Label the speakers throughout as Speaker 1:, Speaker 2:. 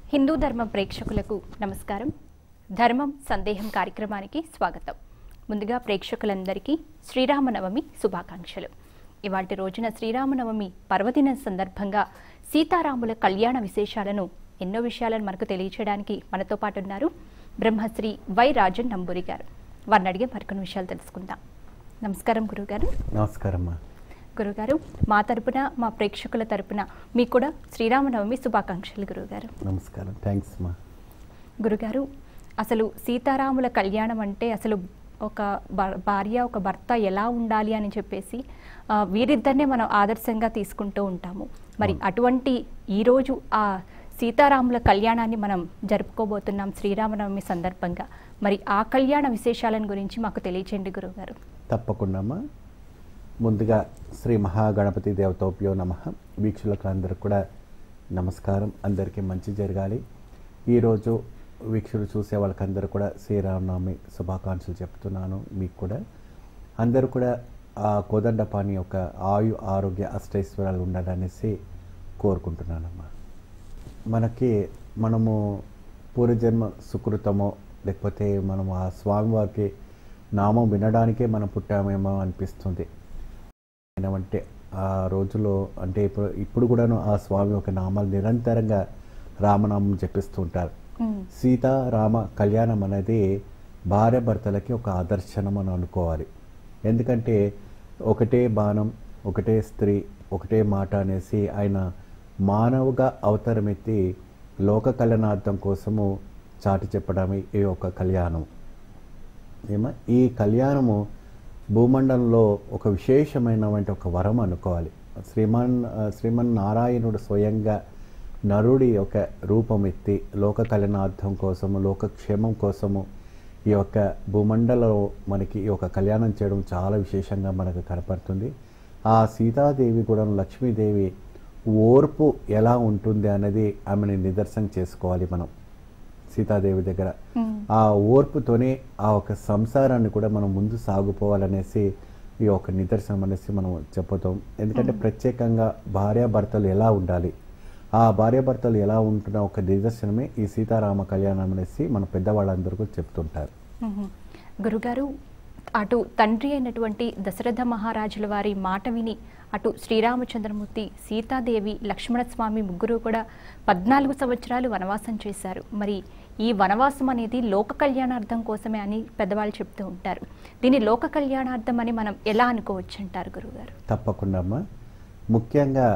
Speaker 1: హిందూ ధర్మ ప్రేక్షకులకు నమస్కారం ధర్మం సందేహం కార్యక్రమానికి స్వాగతం ముందుగా ప్రేక్షకులందరికీ శ్రీరామనవమి శుభాకాంక్షలు ఇవాటి రోజున శ్రీరామనవమి పర్వదినం సందర్భంగా సీతారాముల కళ్యాణ విశేషాలను ఎన్నో విషయాలను మనకు తెలియచేయడానికి మనతో పాటు ఉన్నారు బ్రహ్మశ్రీ వై రాజన్ నంబూరి గారు వారిని అడిగే మరికొన్ని విషయాలు తెలుసుకుందాం నమస్కారం గురుగారు
Speaker 2: నమస్కారం అమ్మా
Speaker 1: గురుగారు మా తరపున మా ప్రేక్షకుల తరపున మీకు కూడా శ్రీరామనవమి శుభాకాంక్షలు గురుగారు
Speaker 2: నమస్కారం థ్యాంక్స్ అమ్మా
Speaker 1: గురుగారు అసలు సీతారాముల కళ్యాణం అంటే అసలు ఒక భా- భార్య ఒక భర్త ఎలా ఉండాలి అని చెప్పేసి ఆ, వీరిద్దరినే మనం ఆదర్శంగా తీసుకుంటూ ఉంటాము మరి అటువంటి ఈరోజు ఆ సీతారాముల కళ్యాణాన్ని మనం జరుపుకోబోతున్నాం శ్రీరామనవమి సందర్భంగా మరి ఆ కళ్యాణ విశేషాలను గురించి మాకు తెలియచేయండి గురుగారు
Speaker 2: తప్పకుండా అమ్మా ముందుగా శ్రీ మహాగణపతి దేవతోప్యో నమ వీక్షకులకు అందరికి కూడా నమస్కారం అందరికీ మంచి జరగాలి ఈరోజు వీక్షకులు చూసే వాళ్ళకందరూ కూడా శ్రీరామనవమి శుభాకాంక్షలు చెప్తున్నాను మీకు కూడా అందరూ కూడా ఆ కోదండపాణి యొక్క ఆయు ఆరోగ్య అష్టైశ్వర్యాలు ఉండాలనేసి కోరుకుంటున్నానమ్మా మనకి మనము పూర్వజన్మ సుకృతమో లేకపోతే మనం ఆ స్వామివారికి నామం వినడానికే మనం పుట్టామేమో అనిపిస్తుంది అంటే ఆ రోజులో అంటే ఇప్పుడు ఇప్పుడు కూడాను ఆ స్వామి యొక్క నామాలు నిరంతరంగా రామనామం జపిస్తూ ఉంటారు
Speaker 1: ఉమ్,
Speaker 2: సీత రామ కళ్యాణం అనేది భార్య భర్తలకి ఒక ఆదర్శనం అని అనుకోవాలి ఎందుకంటే ఒకటే బాణం ఒకటే స్త్రీ ఒకటే మాట అనేసి ఆయన మానవుగా అవతారమెత్తి లోక కళ్యాణార్థం కోసము చాటి చెప్పడమే ఈ యొక్క కళ్యాణం ఏమో ఈ కళ్యాణము భూమండలంలో ఒక విశేషమైనటువంటి ఒక వరం అనుకోవాలి శ్రీమన్ ఆ, శ్రీమన్ నారాయణుడు స్వయంగా నరుడి యొక్క రూపం ఎత్తి లోక కళ్యాణార్థం కోసము లోకక్షేమం కోసము ఈ యొక్క భూమండలంలో మనకి ఈ యొక్క కళ్యాణం చేయడం చాలా విశేషంగా మనకు కనపడుతుంది ఆ సీతాదేవి కూడా లక్ష్మీదేవి ఓర్పు ఎలా ఉంటుంది అనేది ఆమెని నిదర్శనం చేసుకోవాలి మనం సీతాదేవి దగ్గర
Speaker 1: ఉమ్,
Speaker 2: ఆ ఓర్పుతోనే ఆ ఒక సంసారాన్ని కూడా మనం ముందు సాగుపోవాలనేసి ఈ యొక్క నిదర్శనం అనేసి మనం చెప్పుతాం ఎందుకంటే ప్రత్యేకంగా భార్యాభర్తలు ఎలా ఉండాలి ఆ భార్యాభర్తలు ఎలా ఉంటున్న ఒక నిదర్శనమే ఈ సీతారామ కళ్యాణం అనేసి మన పెద్దవాళ్ళందరూ కూడా చెప్తుంటారు
Speaker 1: ఉమ్. గురుగారు అటు తండ్రి అయినటువంటి దశరథ మహారాజుల వారి మాట విని అటు శ్రీరామచంద్రమూర్తి సీతాదేవి లక్ష్మణస్వామి ముగ్గురు కూడా పద్నాలుగు సంవత్సరాలు వనవాసం చేశారు మరి ఈ వనవాసం అనేది లోక కళ్యాణార్థం కోసమే అని పెద్దవాళ్ళు చెప్తూ ఉంటారు దీని లోక కళ్యాణార్థం అని మనం ఎలా అనుకోవచ్చు అంటారు గురుగారు
Speaker 2: తప్పకుండా అమ్మా ముఖ్యంగా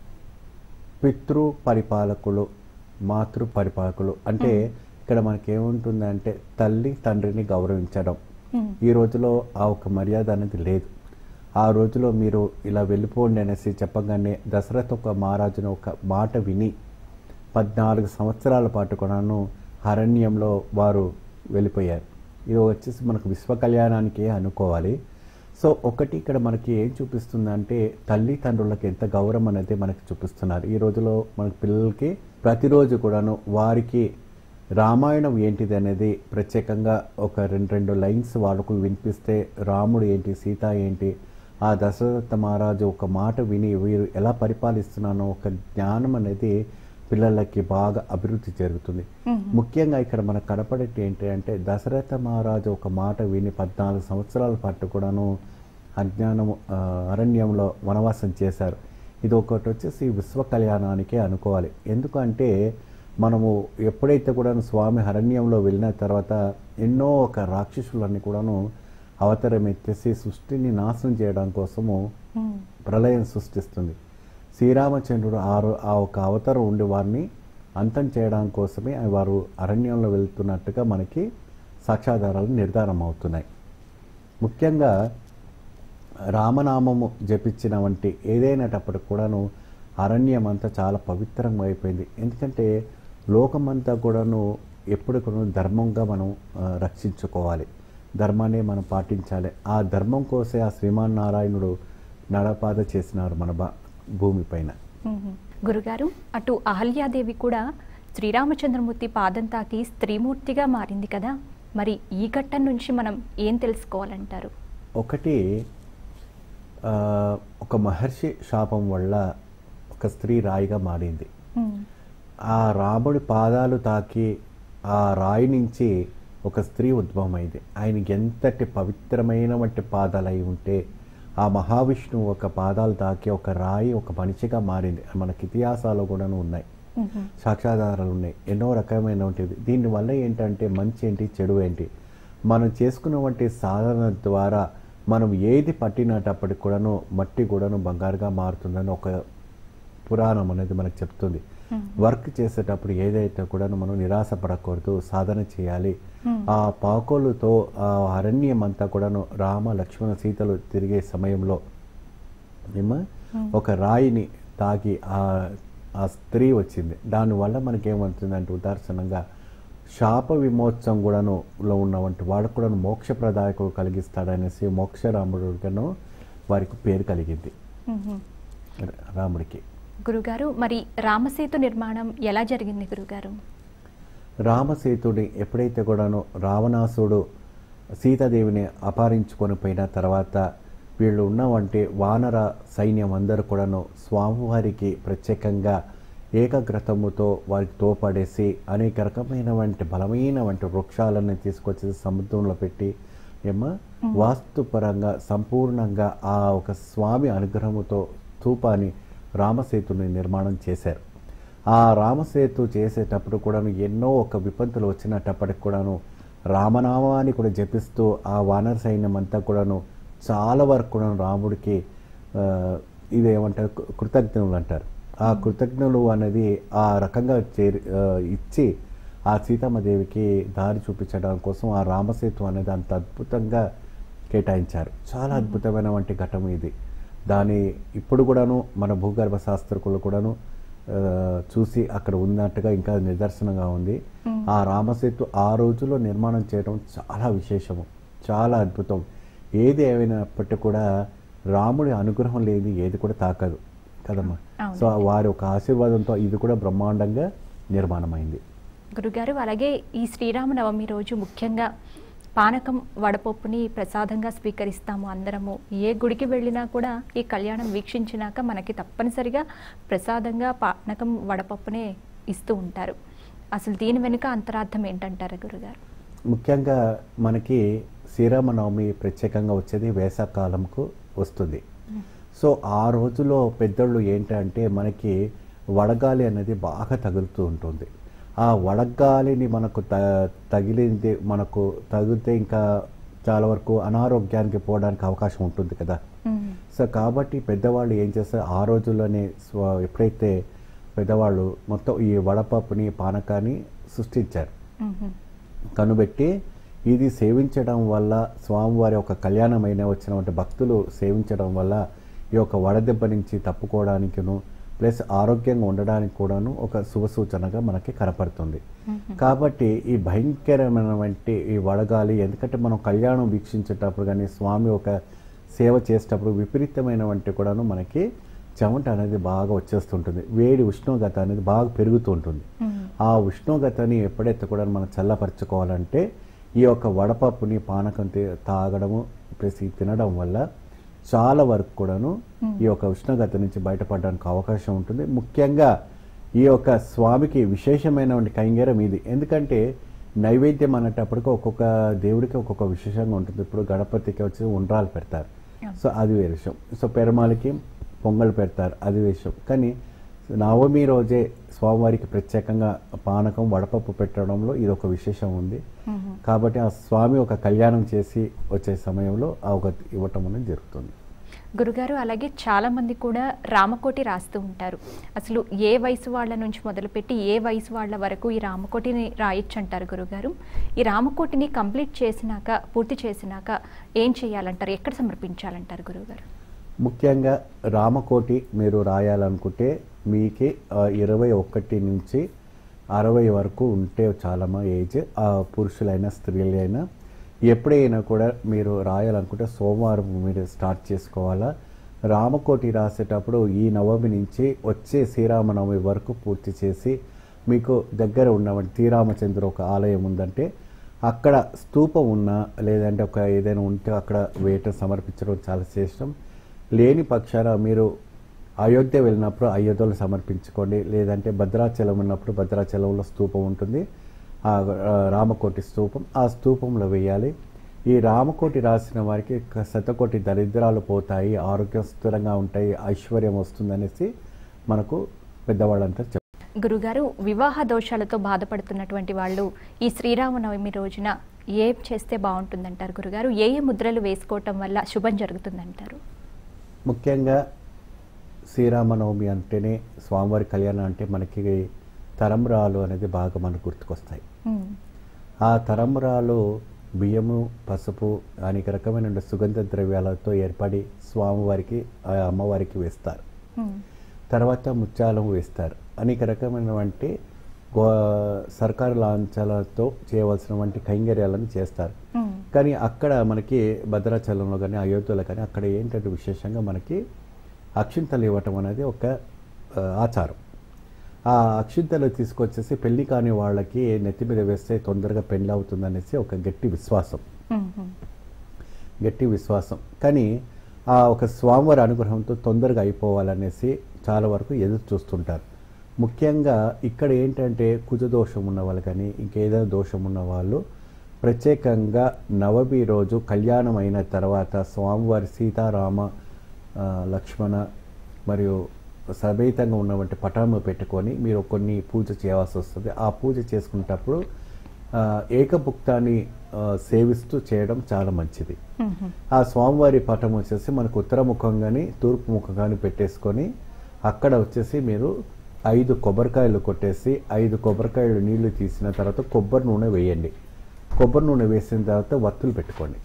Speaker 2: పితృ పరిపాలకులు మాతృ పరిపాలకులు అంటే ఇక్కడ మనకి ఏముంటుందంటే తల్లి తండ్రిని గౌరవించడం
Speaker 1: ఉమ్,
Speaker 2: ఈ రోజులో ఆ ఒక మర్యాద అనేది లేదు ఆ రోజులో మీరు ఇలా వెళ్ళిపోండి అనేసి చెప్పగానే దశరథ ఒక మహారాజును ఒక మాట విని పద్నాలుగు సంవత్సరాల పాటు కూడాను అరణ్యంలో వారు వెళ్ళిపోయారు ఇది వచ్చేసి మనకు విశ్వ కళ్యాణానికి అనుకోవాలి సో ఒకటి ఇక్కడ మనకి ఏం చూపిస్తుందంటే తల్లిదండ్రులకు ఎంత గౌరవం అనేది మనకి చూపిస్తున్నారు ఈ రోజులో మన పిల్లలకి ప్రతిరోజు కూడాను వారికి రామాయణం ఏంటిది అనేది ప్రత్యేకంగా ఒక రెండు రెండు లైన్స్ వాళ్ళకు వినిపిస్తే రాముడు ఏంటి సీత ఏంటి ఆ దశరథ మహారాజు ఒక మాట విని వీరు ఎలా పరిపాలిస్తున్నానో ఒక జ్ఞానం అనేది పిల్లలకి బాగా అభివృద్ధి జరుగుతుంది
Speaker 1: ఉమ్,
Speaker 2: ముఖ్యంగా ఇక్కడ మనకు కనపడేటి ఏంటి అంటే దశరథ మహారాజు ఒక మాట విని పద్నాలుగు సంవత్సరాల పాటు కూడాను అజ్ఞానం ఆ, అరణ్యంలో వనవాసం చేశారు ఇది ఒకటి వచ్చేసి విశ్వ కళ్యాణానికే అనుకోవాలి ఎందుకంటే మనము ఎప్పుడైతే కూడా స్వామి అరణ్యంలో వెళ్ళిన తర్వాత ఎన్నో ఒక రాక్షసులన్నీ కూడాను అవతారం ఎత్తేసి సృష్టిని నాశనం చేయడం కోసము
Speaker 1: ఉమ్,
Speaker 2: ప్రళయం సృష్టిస్తుంది శ్రీరామచంద్రుడు ఆ రో- ఆ ఒక అవతారం ఉండి వారిని అంతం చేయడం కోసమే ఆ వారు అరణ్యంలో వెళ్తున్నట్టుగా మనకి సాక్ష్యాధారాలు నిర్ధారం అవుతున్నాయి ముఖ్యంగా రామనామము జపించిన వంటి ఏదైనటప్పటికి కూడాను అరణ్యం అంతా చాలా పవిత్రంగా అయిపోయింది ఎందుకంటే లోకమంతా కూడాను ఎప్పుడు కూడా ధర్మంగా మనం ఆ, రక్షించుకోవాలి ధర్మాన్ని మనం పాటించాలి ఆ ధర్మం కోసే ఆ శ్రీమాన్ నారాయణుడు నడపాద చేసినారు మన బా భూమిపైన
Speaker 1: ఉమ్. గురుగారు అటు అహల్యాదేవి కూడా శ్రీరామచంద్రమూర్తి పాదం తాకి స్త్రీమూర్తిగా మారింది కదా మరి ఈ ఘట్టం నుంచి మనం ఏం తెలుసుకోవాలంటారు
Speaker 2: ఒకటి ఆ, ఒక మహర్షి శాపం వల్ల ఒక స్త్రీ రాయిగా మారింది
Speaker 1: ఉమ్,
Speaker 2: ఆ రాముడి పాదాలు తాకి ఆ రాయి నుంచి ఒక స్త్రీ ఉద్భవమైంది ఆయనకి ఎంతటి పవిత్రమైన వంటి పాదాలు అయి ఉంటే ఆ మహావిష్ణువు ఒక పాదాలు తాకి ఒక రాయి ఒక మనిషిగా మారింది మనకి ఇతిహాసాలు కూడాను ఉన్నాయి
Speaker 1: మ్మ్.
Speaker 2: సాక్ష్యాధారాలు ఉన్నాయి ఎన్నో రకమైనటువంటిది దీనివల్ల ఏంటంటే మంచి ఏంటి చెడు ఏంటి మనం చేసుకున్నటువంటి సాధన ద్వారా మనం ఏది పట్టినటప్పటికి కూడాను మట్టి కూడాను బంగారుగా మారుతుందని ఒక పురాణం అనేది మనకు చెప్తుంది వర్క్ చేసేటప్పుడు ఏదైతే కూడాను మనం నిరాశపడకూడదు సాధన చేయాలి ఆ పాకోలుతో ఆ అరణ్యం అంతా కూడాను రామ లక్ష్మణ సీతలు తిరిగే సమయంలో ఏమో ఒక రాయిని తాకి ఆ ఆ స్త్రీ వచ్చింది దానివల్ల మనకేమవుతుందంటే ఉదాహరణంగా శాప విమోచనం కూడాను లో ఉన్నవంటి వాడు కూడా మోక్షప్రదాయకుడు కలిగిస్తాడనేసి మోక్షరాముడుగాను వారికి పేరు కలిగింది
Speaker 1: మ్మ్.
Speaker 2: రాముడికి
Speaker 1: గురుగారు మరి రామసేతు నిర్మాణం ఎలా జరిగింది గురుగారు
Speaker 2: రామసేతుడి ఎప్పుడైతే కూడాను రావణాసుడు సీతాదేవిని అపహరించుకొని పోయిన తర్వాత వీళ్ళు ఉన్నవంటి వానర సైన్యం అందరూ కూడాను స్వామివారికి ప్రత్యేకంగా ఏకగ్రతముతో వారికి తోపడేసి అనేక రకమైన వంటి బలమైన వంటి వృక్షాలను తీసుకొచ్చి సముద్రంలో పెట్టి ఏమో వాస్తుపరంగా సంపూర్ణంగా ఆ ఒక స్వామి అనుగ్రహముతో స్థూపాన్ని రామసేతుని నిర్మాణం చేశారు ఆ రామసేతు చేసేటప్పుడు కూడాను ఎన్నో ఒక విపత్తులు వచ్చినప్పటికి కూడాను రామనామాన్ని కూడా జపిస్తూ ఆ వానర సైన్యం అంతా కూడాను చాలా వరకు కూడా రాముడికి ఆ, ఇదేమంటారు కృ- కృతజ్ఞులు అంటారు ఆ కృతజ్ఞులు అనేది ఆ రకంగా చేరి ఆ, ఇచ్చి ఆ సీతమ్మదేవికి దారి చూపించడం కోసం ఆ రామసేతు అనేది అంత అద్భుతంగా కేటాయించారు చాలా అద్భుతమైన వంటి ఘటన ఇది దాని ఇప్పుడు కూడాను మన భూగర్భ శాస్త్రకులు కూడాను ఆ, చూసి అక్కడ ఉన్నట్టుగా ఇంకా నిదర్శనంగా ఉంది ఆ రామసేతు ఆ రోజుల్లో నిర్మాణం చేయడం చాలా విశేషము చాలా అద్భుతం ఏది ఏమైనప్పటికీ కూడా రాముడి అనుగ్రహం లేని ఏది కూడా తాకదు కదమ్మా
Speaker 1: అవును.
Speaker 2: సో వారి ఒక ఆశీర్వాదంతో ఇది కూడా బ్రహ్మాండంగా నిర్మాణమైంది
Speaker 1: గురుగారు అలాగే ఈ శ్రీరామనవమి రోజు ముఖ్యంగా పానకం వడపప్పుని ప్రసాదంగా స్వీకరిస్తాము అందరము ఏ గుడికి వెళ్ళినా కూడా ఈ కళ్యాణం వీక్షించినాక మనకి తప్పనిసరిగా ప్రసాదంగా పానకం వడపప్పునే ఇస్తూ ఉంటారు అసలు దీని వెనుక అంతరార్థం ఏంటంటారు గురుగారు
Speaker 2: ముఖ్యంగా మనకి శ్రీరామనవమి ప్రత్యేకంగా వచ్చేది వేసవకాలంకు వస్తుంది సో ఆ రోజులో పెద్దోళ్ళు ఏంటంటే మనకి వడగాలి అనేది బాగా తగులుతూ ఉంటుంది ఆ వడగాలిని మనకు త తగిలింది మనకు తగిలితే ఇంకా చాలా వరకు అనారోగ్యానికి పోవడానికి అవకాశం ఉంటుంది కదా
Speaker 1: మ్మ్.
Speaker 2: సో కాబట్టి పెద్దవాళ్ళు ఏం చేస్తారు ఆ రోజుల్లోనే స్వ- ఎప్పుడైతే పెద్దవాళ్ళు మొత్తం ఈ వడపప్పుని పానకాన్ని సృష్టించారు
Speaker 1: మ్మ్.
Speaker 2: కనుబెట్టి ఇది సేవించడం వల్ల స్వామివారి ఒక కళ్యాణమైన వచ్చినటువంటి భక్తులు సేవించడం వల్ల ఈ యొక్క వడదెబ్బ నుంచి తప్పుకోవడానికిను ప్లస్ ఆరోగ్యంగా ఉండడానికి కూడాను ఒక శుభ సూచనగా మనకి కనపడుతుంది కాబట్టి ఈ భయంకరమైనటువంటి ఈ వడగాలి ఎందుకంటే మనం కళ్యాణం వీక్షించేటప్పుడు కానీ స్వామి ఒక సేవ చేసేటప్పుడు విపరీతమైనటువంటి కూడాను మనకి చెమట అనేది బాగా వచ్చేస్తుంటుంది వేడి ఉష్ణోగ్రత అనేది బాగా పెరుగుతూ ఉంటుంది
Speaker 1: మ్మ్.
Speaker 2: ఆ ఉష్ణోగ్రతని ఎప్పుడైతే కూడా మనం చల్లపరచుకోవాలంటే ఈ యొక్క వడపప్పుని పానకం తి- తాగడము ప్లస్ ఇది తినడం వల్ల చాలా వరకు కూడాను ఈ యొక్క ఉష్ణోగ్రత నుంచి బయటపడడానికి అవకాశం ఉంటుంది ముఖ్యంగా ఈ యొక్క స్వామికి విశేషమైనటువంటి కైంగరం ఇది ఎందుకంటే నైవేద్యం అనేటప్పటికి ఒక్కొక్క దేవుడికి ఒక్కొక్క విశేషంగా ఉంటుంది ఇప్పుడు గణపతికి వచ్చి ఉండ్రాలు పెడతారు సో అది వేరే విషయం సో పెరమాలకి పొంగల్ పెడతారు అది విషయం కానీ నవమి రోజే స్వామివారికి ప్రత్యేకంగా పానకం వడపప్పు పెట్టడంలో ఇది ఒక విశేషం ఉంది
Speaker 1: మ్మ్.
Speaker 2: కాబట్టి ఆ స్వామి ఒక కళ్యాణం చేసి వచ్చే సమయంలో ఆ ఒక ఇవ్వటం అనేది జరుగుతుంది
Speaker 1: గురుగారు అలాగే చాలా మంది కూడా రామకోటి రాస్తూ ఉంటారు అసలు ఏ వయసు వాళ్ళ నుంచి మొదలుపెట్టి ఏ వయసు వాళ్ళ వరకు ఈ రామకోటిని రాయొచ్చు అంటారు గురుగారు ఈ రామకోటిని కంప్లీట్ చేసినాక పూర్తి చేసినాక ఏం చేయాలంటారు ఎక్కడ సమర్పించాలంటారు గురుగారు
Speaker 2: ముఖ్యంగా రామకోటి మీరు రాయాలనుకుంటే మీకి ఆ, ఇరవై ఒకటి నుంచి అరవై వరకు ఉంటే చాలా మా ఏజ్ ఆ పురుషులైనా స్త్రీలైనా ఎప్పుడైనా కూడా మీరు రాయాలనుకుంటే సోమవారం మీరు స్టార్ట్ చేసుకోవాలా రామకోటి రాసేటప్పుడు ఈ నవమి నుంచి వచ్చే శ్రీరామనవమి వరకు పూర్తి చేసి మీకు దగ్గర ఉన్నటువంటి శ్రీరామచంద్ర ఒక ఆలయం ఉందంటే అక్కడ స్తూపం ఉన్నా లేదంటే ఒక ఏదైనా ఉంటే అక్కడ వేట సమర్పించడం చాలా శ్రేష్టం లేని పక్షాన మీరు అయోధ్య వెళ్ళినప్పుడు అయోధ్యలో సమర్పించుకోండి లేదంటే భద్రాచలం ఉన్నప్పుడు భద్రాచలంలో స్తూపం ఉంటుంది ఆ ఆ, రామకోటి స్తూపం ఆ స్తూపంలో వేయాలి ఈ రామకోటి రాసిన వారికి క- శతకోటి దరిద్రాలు పోతాయి ఆరోగ్యం స్థిరంగా ఉంటాయి ఐశ్వర్యం వస్తుందనేసి మనకు పెద్దవాళ్ళంతా చెప్తారు
Speaker 1: గురుగారు వివాహ దోషాలతో బాధపడుతున్నటువంటి వాళ్ళు ఈ శ్రీరామనవమి రోజున ఏం చేస్తే బాగుంటుందంటారు గురుగారు ఏ ఏ ముద్రలు వేసుకోవటం వల్ల శుభం జరుగుతుందంటారు
Speaker 2: ముఖ్యంగా శ్రీరామనవమి అంటేనే స్వామివారి కళ్యాణం అంటే మనకి తరంబరాలు అనేది బాగా మనకు గుర్తుకొస్తాయి
Speaker 1: ఉమ్,
Speaker 2: ఆ తరంబరాలు బియ్యము పసుపు అనేక రకమైన సుగంధ ద్రవ్యాలతో ఏర్పడి స్వామివారికి ఆ అమ్మవారికి వేస్తారు
Speaker 1: ఉమ్,
Speaker 2: తర్వాత ముత్యాలం వేస్తారు అనేక రకమైనటువంటి గో సర్కారు లాంఛనాలతో చేయవలసినటువంటి కైంగర్యాలను చేస్తారు
Speaker 1: ఉమ్,
Speaker 2: కానీ అక్కడ మనకి భద్రాచలంలో కానీ అయోధ్యలో కానీ అక్కడ ఏంటంటే విశేషంగా మనకి అక్షింతలు ఇవ్వటం అనేది ఒక ఆ, ఆచారం ఆ అక్షింతలు తీసుకొచ్చేసి పెళ్లి కాని వాళ్ళకి నెత్తి మీద వేస్తే తొందరగా పెళ్లి అవుతుందనేసి ఒక గట్టి విశ్వాసం
Speaker 1: ఉమ్, ఉమ్,
Speaker 2: గట్టి విశ్వాసం కానీ ఆ ఒక స్వామివారి అనుగ్రహంతో తొందరగా అయిపోవాలనేసి చాలా వరకు ఎదురు చూస్తుంటారు ముఖ్యంగా ఇక్కడ ఏంటంటే కుజదోషం ఉన్న వాళ్ళు కానీ ఇంకేదైనా దోషం ఉన్న వాళ్ళు ప్రత్యేకంగా నవమి రోజు కళ్యాణం అయిన తర్వాత స్వామివారి సీతారామ ఆ, లక్ష్మణ మరియు సమేతంగా ఉన్నటువంటి పటాము పెట్టుకొని మీరు కొన్ని పూజ చేయవలసి వస్తుంది ఆ పూజ చేసుకునేటప్పుడు ఆ, ఏకభుక్తాన్ని ఆ, సేవిస్తూ చేయడం చాలా మంచిది
Speaker 1: ఉమ్, ఉమ్,
Speaker 2: ఆ స్వామివారి పటం వచ్చేసి మనకు ఉత్తర ముఖం కానీ తూర్పు ముఖం కానీ పెట్టేసుకొని అక్కడ వచ్చేసి మీరు ఐదు కొబ్బరికాయలు కొట్టేసి ఐదు కొబ్బరికాయలు నీళ్లు తీసిన తర్వాత కొబ్బరి నూనె వేయండి కొబ్బరి నూనె వేసిన తర్వాత వత్తులు పెట్టుకోండి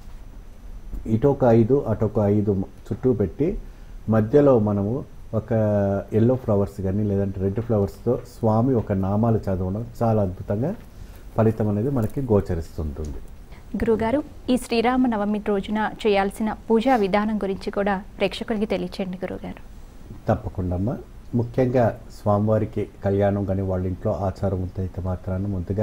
Speaker 2: ఇటొక ఐదు అటొక ఐదు చుట్టూ పెట్టి మధ్యలో మనము ఒక ఎల్లో ఫ్లవర్స్ కానీ లేదంటే రెడ్ ఫ్లవర్స్తో స్వామి ఒక నామాలు చదవడం చాలా అద్భుతంగా ఫలితం అనేది మనకి గోచరిస్తుంటుంది
Speaker 1: గురుగారు ఈ శ్రీరామనవమి రోజున చేయాల్సిన పూజా విధానం గురించి కూడా ప్రేక్షకులకి తెలియచేయండి గురుగారు
Speaker 2: తప్పకుండా అమ్మా ముఖ్యంగా స్వామివారికి కళ్యాణం కానీ వాళ్ళ ఇంట్లో ఆచారం అయితే మాత్రాన ముందుగా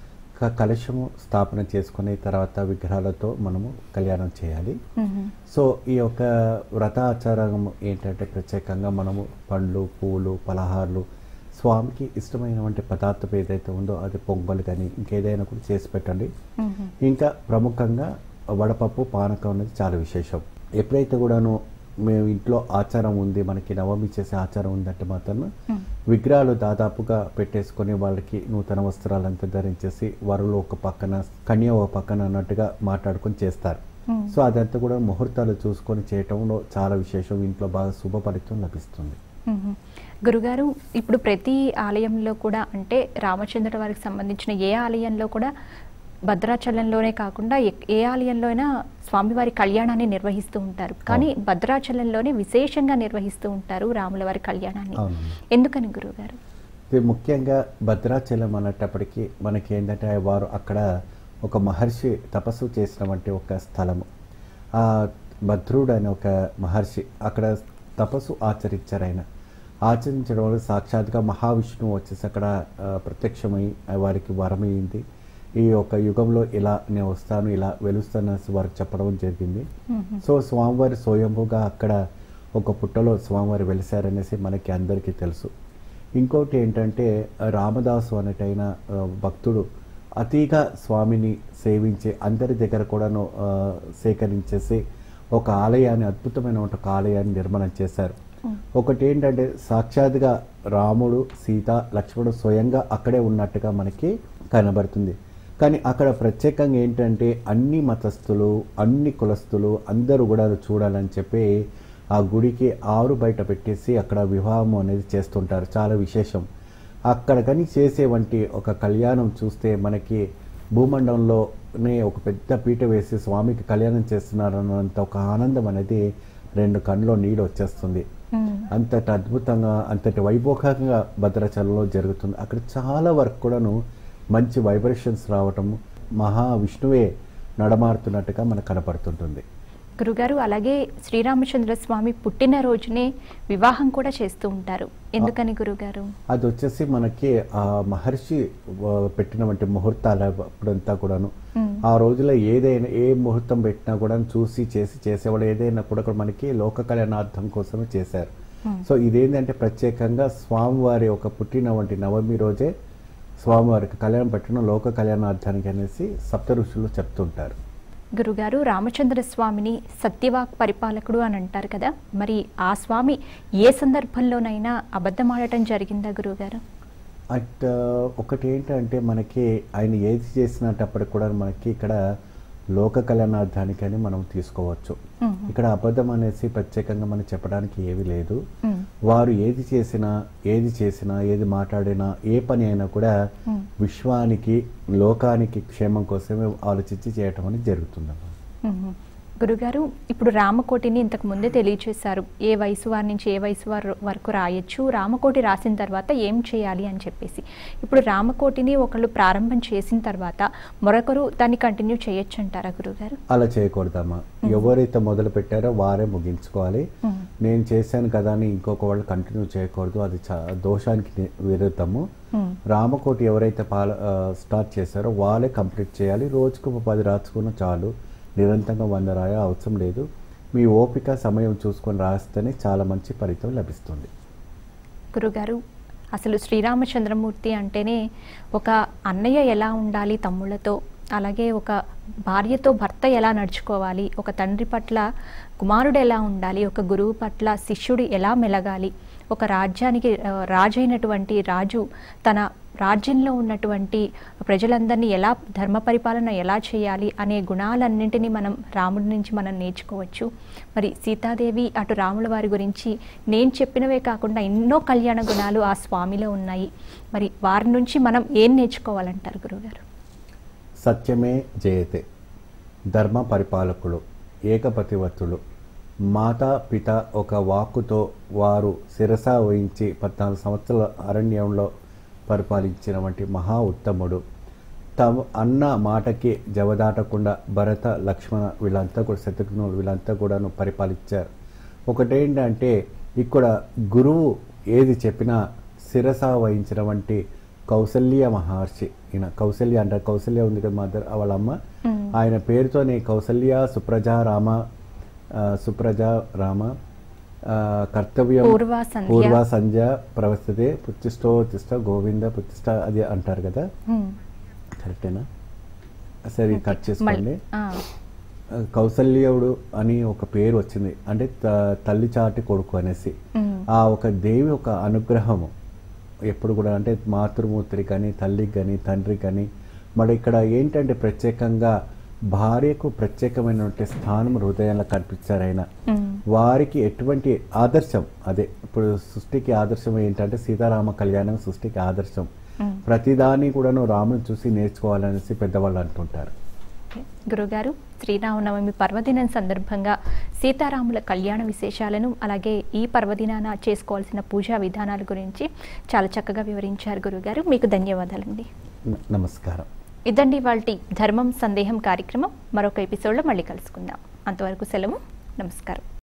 Speaker 2: క- కలశము స్థాపన చేసుకునే తర్వాత విగ్రహాలతో మనము కళ్యాణం చేయాలి
Speaker 1: ఉమ్, ఉమ్,
Speaker 2: సో ఈ యొక్క వ్రతాచారం ఏంటంటే ప్రత్యేకంగా మనము పండ్లు పూలు పలహారాలు స్వామికి ఇష్టమైనటువంటి పదార్థం ఏదైతే ఉందో అది పొంగల్ కానీ ఇంకేదైనా కూడా చేసి పెట్టండి
Speaker 1: ఉమ్, ఉమ్,
Speaker 2: ఇంకా ప్రముఖంగా వడపప్పు పానకం అనేది చాలా విశేషం ఎప్పుడైతే కూడాను మేము ఇంట్లో ఆచారం ఉంది మనకి నవమి చేసే ఆచారం ఉందంటే మాత్రం
Speaker 1: ఉమ్,
Speaker 2: విగ్రహాలు దాదాపుగా పెట్టేసుకొని వాళ్ళకి నూతన వస్త్రాలంతా ధరించేసి వరులు ఒక పక్కన కన్య ఒక పక్కన అన్నట్టుగా మాట్లాడుకొని చేస్తారు
Speaker 1: ఉమ్.
Speaker 2: సో అదంతా కూడా ముహూర్తాలు చూసుకొని చేయటంలో చాలా విశేషం ఇంట్లో బాగా శుభ ఫలితం లభిస్తుంది
Speaker 1: మ్మ్. గురుగారు ఇప్పుడు ప్రతి ఆలయంలో కూడా అంటే రామచంద్ర వారికి సంబంధించిన ఏ ఆలయంలో కూడా భద్రాచలంలోనే కాకుండా ఎక్- ఏ ఆలయంలో అయినా స్వామివారి కళ్యాణాన్ని నిర్వహిస్తూ ఉంటారు కానీ భద్రాచలంలోనే విశేషంగా నిర్వహిస్తూ ఉంటారు రాముల వారి కళ్యాణాన్ని
Speaker 2: అవునండి.
Speaker 1: ఎందుకని గురుగారు
Speaker 2: ఇది ముఖ్యంగా భద్రాచలం అనేటప్పటికీ మనకి ఏంటంటే వారు అక్కడ ఒక మహర్షి తపస్సు చేసినటువంటి ఒక స్థలము ఆ భద్రుడు అనే ఒక మహర్షి అక్కడ తపస్సు ఆచరించారు ఆయన ఆచరించడం వల్ల సాక్షాత్గా మహావిష్ణువు వచ్చేసి అక్కడ ఆ, ప్రత్యక్షమై వారికి వరమైంది ఈ యొక్క యుగంలో ఇలా నేను వస్తాను ఇలా వెలుస్తాను అనేసి వారికి చెప్పడం జరిగింది
Speaker 1: మ్మ్.
Speaker 2: సో స్వామివారి స్వయంభుగా అక్కడ ఒక పుట్టలో స్వామివారి వెలిశారనేసి మనకి అందరికీ తెలుసు ఇంకోటి ఏంటంటే రామదాసు అనేటైన ఆ, భక్తుడు అతిగా స్వామిని సేవించి అందరి దగ్గర కూడాను ఆ, సేకరించేసి ఒక ఆలయాన్ని అద్భుతమైన ఒక ఆలయాన్ని నిర్మాణం చేశారు ఒకటి ఏంటంటే సాక్షాత్గా రాముడు సీత లక్ష్మణుడు స్వయంగా అక్కడే ఉన్నట్టుగా మనకి కనబడుతుంది కానీ అక్కడ ప్రత్యేకంగా ఏంటంటే అన్ని మతస్థులు అన్ని కులస్తులు అందరూ కూడా చూడాలని చెప్పి ఆ గుడికి ఆరు బయట పెట్టేసి అక్కడ వివాహం అనేది చేస్తుంటారు చాలా విశేషం అక్కడ కానీ చేసే వంటి ఒక కళ్యాణం చూస్తే మనకి భూమండలంలోనే ఒక పెద్ద పీట వేసి స్వామికి కళ్యాణం చేస్తున్నారన్నంత ఒక ఆనందం అనేది రెండు కళ్ళలో నీళ్ళు వచ్చేస్తుంది
Speaker 1: మ్మ్.
Speaker 2: అంతటి అద్భుతంగా అంతటి వైభోగంగా భద్రాచలంలో జరుగుతుంది అక్కడ చాలా వరకు కూడాను మంచి వైబ్రేషన్స్ రావటం మహావిష్ణువే నడమారుతున్నట్టుగా మనకు కనపడుతుంటుంది
Speaker 1: గురుగారు అలాగే శ్రీరామచంద్ర స్వామి పుట్టినరోజునే వివాహం కూడా చేస్తూ ఉంటారు ఎందుకని గురుగారు
Speaker 2: అది వచ్చేసి మనకి ఆ మహర్షి ఆ, పెట్టినటువంటి ముహూర్తాలు అప్పుడంతా కూడాను
Speaker 1: మ్మ్.
Speaker 2: ఆ రోజులో ఏదైనా ఏ ముహూర్తం పెట్టినా కూడా చూసి చేసి చేసేవాడు ఏదైనా కూడా కూడా మనకి లోక కళ్యాణార్థం కోసమే చేశారు
Speaker 1: Hmm.
Speaker 2: సో ఇదేంటంటే ప్రత్యేకంగా స్వామివారి ఒక పుట్టిన వంటి నవమి రోజే స్వామివారికి కళ్యాణం పెట్టడం లోక కళ్యాణార్థానికి అనేసి సప్త ఋషులు చెప్తుంటారు
Speaker 1: గురుగారు రామచంద్ర స్వామిని సత్యవాక్ పరిపాలకుడు అని అంటారు కదా మరి ఆ స్వామి ఏ సందర్భంలోనైనా అబద్ధమాడటం జరిగిందా గురుగారు
Speaker 2: అట్ ఒకటి ఏంటంటే మనకి ఆయన ఏది చేసినప్పటికి కూడా మనకి ఇక్కడ లోక కళ్యాణార్థానికి అని మనం తీసుకోవచ్చు
Speaker 1: మ్మ్.
Speaker 2: ఇక్కడ అబద్ధం అనేసి ప్రత్యేకంగా మనం చెప్పడానికి ఏమీ లేదు
Speaker 1: మ్మ్.
Speaker 2: వారు ఏది చేసినా ఏది చేసినా ఏది మాట్లాడినా ఏ పని అయినా కూడా
Speaker 1: మ్మ్.
Speaker 2: విశ్వానికి లోకానికి క్షేమం కోసమే ఆలోచించి చేయటం అనేది జరుగుతుందమ్మా
Speaker 1: మ్మ్. గురుగారు ఇప్పుడు రామకోటిని ఇంతకు ముందే తెలియచేశారు ఏ వయసు వారి నుంచి ఏ వయసు వారు వరకు రాయొచ్చు రామకోటి రాసిన తర్వాత ఏం చేయాలి అని చెప్పేసి ఇప్పుడు రామకోటిని ఒకళ్ళు ప్రారంభం చేసిన తర్వాత మరొకరు దాన్ని కంటిన్యూ చేయొచ్చు అంటారా గురుగారు
Speaker 2: అలా చేయకూడదమ్మా ఎవరైతే మొదలు పెట్టారో వారే ముగించుకోవాలి
Speaker 1: మ్మ్.
Speaker 2: నేను చేశాను కదా అని ఇంకొక వాళ్ళు కంటిన్యూ చేయకూడదు అది చా దోషానికి ని- విరుద్ధము
Speaker 1: మ్మ్.
Speaker 2: రామకోటి ఎవరైతే పాల ఆ, స్టార్ట్ చేశారో వాళ్ళే కంప్లీట్ చేయాలి రోజుకు ఒక పది రాసుకున్న చాలు నిరంతరంగా వంద రాయ అవసరం లేదు మీ ఓపిక సమయం చూసుకొని రాస్తేనే చాలా మంచి ఫలితం లభిస్తుంది
Speaker 1: గురుగారు అసలు శ్రీరామచంద్రమూర్తి అంటేనే ఒక అన్నయ్య ఎలా ఉండాలి తమ్ముళ్ళతో అలాగే ఒక భార్యతో భర్త ఎలా నడుచుకోవాలి ఒక తండ్రి పట్ల కుమారుడు ఎలా ఉండాలి ఒక గురువు పట్ల శిష్యుడు ఎలా మెలగాలి ఒక రాజ్యానికి ఆ, రాజైనటువంటి రాజు తన రాజ్యంలో ఉన్నటువంటి ప్రజలందరినీ ఎలా ధర్మ పరిపాలన ఎలా చేయాలి అనే గుణాలన్నింటినీ మనం రాముడి నుంచి మనం నేర్చుకోవచ్చు మరి సీతాదేవి అటు రాముల వారి గురించి నేను చెప్పినవే కాకుండా ఎన్నో కళ్యాణ గుణాలు ఆ స్వామిలో ఉన్నాయి మరి వారి నుంచి మనం ఏం నేర్చుకోవాలంటారు గురుగారు
Speaker 2: సత్యమే జయతే ధర్మ పరిపాలకులు ఏకపతివత్తులు మాతా పిత ఒక వాక్కుతో వారు శిరస వహించి పద్నాలుగు సంవత్సరాల అరణ్యంలో పరిపాలించిన వంటి మహా ఉత్తముడు తమ అన్న మాటకి జవదాటకుండా భరత లక్ష్మణ వీళ్ళంతా కూడా శత్రుఘ్నులు వీళ్ళంతా కూడాను పరిపాలించారు ఒకటేంటంటే ఇక్కడ గురువు ఏది చెప్పినా శిరస వహించిన వంటి కౌసల్య మహర్షి ఈయన కౌసల్య అంటారు కౌసల్య ఉంది కదా మదర్ వాళ్ళ అమ్మ
Speaker 1: మ్మ్.
Speaker 2: ఆయన పేరుతోనే కౌసల్య సుప్రజ రామ ఆ, సుప్రజ రామ ఆ, కర్తవ్యం
Speaker 1: పూర్వ సంధ్య.
Speaker 2: పూర్వ సంధ్య ప్రవస్థతే పుత్తిష్టో తిష్ట గోవింద పుత్తిష్ట అది అంటారు కదా
Speaker 1: హ్మ్.
Speaker 2: కరెక్టేనా సరే కట్ చేసుకోండి
Speaker 1: మళ్ళీ ఆ,
Speaker 2: కౌసల్యుడు అని ఒక పేరు వచ్చింది అంటే త- తల్లి చాటి కొడుకు అనేసి
Speaker 1: మ్మ్.
Speaker 2: ఆ ఒక దేవి ఒక అనుగ్రహము ఎప్పుడు కూడా అంటే మాతృమూర్తికి కానీ తల్లికి కానీ తండ్రికి కానీ మరి ఇక్కడ ఏంటంటే ప్రత్యేకంగా భార్యకు ప్రత్యేకమైనటువంటి స్థానం హృదయంలో కనిపించారు ఆయన
Speaker 1: మ్మ్.
Speaker 2: వారికి ఎటువంటి ఆదర్శం అదే ఇప్పుడు సృష్టికి ఆదర్శం ఏంటంటే సీతారామ కళ్యాణం సృష్టికి ఆదర్శం
Speaker 1: మ్మ్.
Speaker 2: ప్రతిదాన్ని కూడాను రాముని చూసి నేర్చుకోవాలనేసి పెద్దవాళ్ళు అంటుంటారు
Speaker 1: ఓకే. గురుగారు శ్రీరామనవమి పర్వదినం సందర్భంగా సీతారాముల కళ్యాణ విశేషాలను అలాగే ఈ పర్వదినాన చేసుకోవాల్సిన పూజా విధానాల గురించి చాలా చక్కగా వివరించారు గురుగారు మీకు ధన్యవాదాలండి
Speaker 2: న- నమస్కారం
Speaker 1: ఇదండి వాళ్ళ ధర్మం సందేహం కార్యక్రమం మరొక ఎపిసోడ్లో మళ్ళీ కలుసుకుందాం అంతవరకు సెలవు నమస్కారం